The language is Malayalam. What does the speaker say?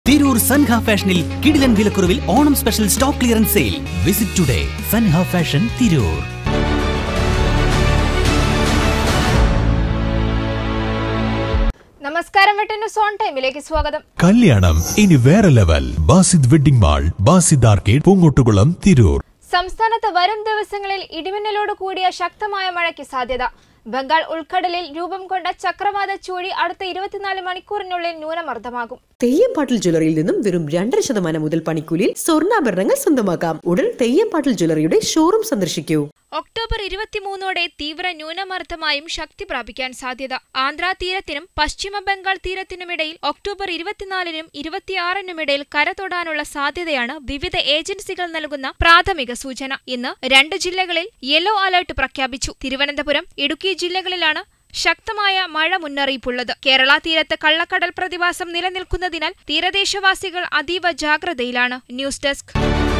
തിരൂർ സൻഹ ഫാഷനിൽ കിടിലൻ വിലക്കുറവിൽ Onam special stock clearance sale visit today Sanha fashion Tirur നമസ്കാരം വെട്ടിന് സോൺ ടൈമിലേക്ക് സ്വാഗതം കല്യാണം ഇനി വേറെ level Basid wedding mall Basid arcade Poonkottukulam Tirur സംസ്ഥാനത്ത് വരും ദിവസങ്ങളിൽ ഇടിമിന്നലോട് കൂടിയ ശക്തമായ മഴയ്ക്ക് സാധ്യത ബംഗാൾ ഉൾക്കടലിൽ രൂപം കൊണ്ട ചക്രവാത ചുഴി അടുത്ത ഇരുപത്തിനാല് മണിക്കൂറിനുള്ളിൽ ന്യൂനമർദ്ദമാകും തെയ്യംപാട്ടിൽ ജ്വല്ലറിയിൽ നിന്നും വെറും രണ്ടര ശതമാനം മുതൽ പണിക്കൂലിയിൽ സ്വർണ്ണാഭരണങ്ങൾ സ്വന്തമാക്കാം ഉടൻ തെയ്യംപാട്ടിൽ ജ്വല്ലറിയുടെ ഷോറൂം സന്ദർശിക്കൂ ഒക്ടോബർ ഇരുപത്തിമൂന്നോടെ തീവ്ര ന്യൂനമർദ്ദമായും ശക്തി പ്രാപിക്കാൻ സാധ്യത ആന്ധ്ര തീരത്തിനും പശ്ചിമ ബംഗാൾ തീരത്തിനുമിടയിൽ ഒക്ടോബർ ഇരുപത്തിനാലിനും ഇരുപത്തിയാറിനുമിടയിൽ കരതൊടാനുള്ള സാധ്യതയാണ് വിവിധ ഏജൻസികൾ നൽകുന്ന പ്രാഥമിക സൂചന ഇന്ന് രണ്ട് ജില്ലകളിൽ യെല്ലോ അലർട്ട് പ്രഖ്യാപിച്ചു തിരുവനന്തപുരം ഇടുക്കി ജില്ലകളിലാണ് ശക്തമായ മഴ മുന്നറിയിപ്പുള്ളത് കേരള തീരത്ത് കള്ളക്കടൽ പ്രതിഭാസം നിലനിൽക്കുന്നതിനാൽ തീരദേശവാസികൾ അതീവ ജാഗ്രതയിലാണ് ന്യൂസ് ഡെസ്ക്